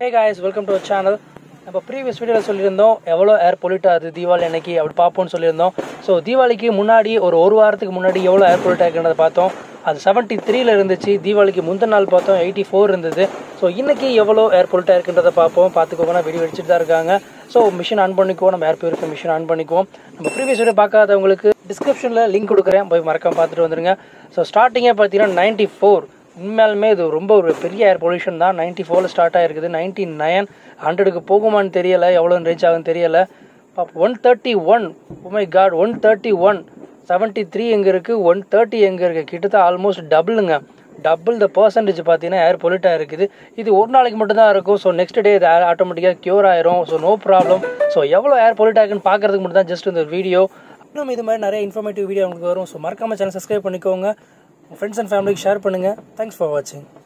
hey guys welcome to channel நம்ம previous வீடியோவில் சொல்லியிருந்தோம் எவ்வளோ ஏர் பொல்யூட் ஆகுது தீபாவளி அன்னைக்கு அப்படி பார்ப்போம்னு சொல்லியிருந்தோம் ஸோ தீபாவளிக்கு முன்னாடி ஒரு ஒரு வாரத்துக்கு முன்னாடி எவ்வளோ ஏர் பொல்யூட் ஆகுன்றதை பார்த்தோம் அது செவன்ட்டி த்ரீல இருந்துச்சு தீபாவளிக்கு முந்தின நாள் பார்த்தோம் எயிட்டி ஃபோர் இருந்தது ஸோ இன்னைக்கு எவ்வளோ ஏர் பொல்யூட் ஆயிருக்குன்றதை பார்ப்போம் பார்த்துக்கோங்க வீடியோ அடிச்சுட்டு தான் இருக்காங்க ஸோ மிஷின் ஆன் பண்ணிக்குவோம் நம்ம ஏர் பியூரிஃபை மிஷின் ஆன் பண்ணிக்குவோம் நம்ம ப்ரீவியஸ் வீடியோ பார்க்காதவங்களுக்கு டிஸ்கிரிப்ஷனில் லிங்க் கொடுக்குறேன் போய் மறக்காம பார்த்துட்டு வந்துருங்க ஸோ ஸ்டார்டிங்கே பார்த்தீங்கன்னா நைன்ட்டி ஃபோர் உண்மையாலுமே இது ரொம்ப ஒரு பெரிய ஏர் பொல்யூஷன் தான் நைன்ட்டி ஃபோரில் ஸ்டார்ட் ஆயிருக்குது நைன்ட்டி நைன் ஹண்ட்ரடுக்கு போகுமான்னு தெரியலை எவ்வளோ ரீச் ஆகுன்னு தெரியலை one thirty one oh my god one thirty one seventy three எங்கே இருக்குது ஒன் தேர்ட்டி எங்கே இருக்குது கிட்டத்தட்ட ஆல்மோஸ்ட் டபுளுங்க டபுள் த பர்சன்டேஜ் பார்த்தீங்கன்னா ஏர் பொல்யூட்டாக இருக்குது இது ஒரு நாளைக்கு மட்டும் தான் இருக்கும் ஸோ நெக்ஸ்ட் டே இது ஆட்டோமேட்டிக்காக க்யூர் ஆயிரும் ஸோ நோ ப்ராப்ளம் ஸோ எவ்வளோ ஏர் பொல்யூட் ஆகுன்னு பார்க்கறதுக்கு மட்டும் தான் ஜஸ்ட் இந்த வீடியோ இன்னும் இது மாதிரி நிறைய இன்ஃபர்மேட்டிவ் வீடியோ உங்களுக்கு வரும் ஸோ மறக்காம சேனல் சப்ஸ்கிரைப் பண்ணிக்கோங்க உங்கள் ஃப்ரெண்ட்ஸ் அண்ட் ஃபேமிலிக்கு ஷேர் பண்ணுங்கள் தேங்க்ஸ் ஃபார் வாட்சிங்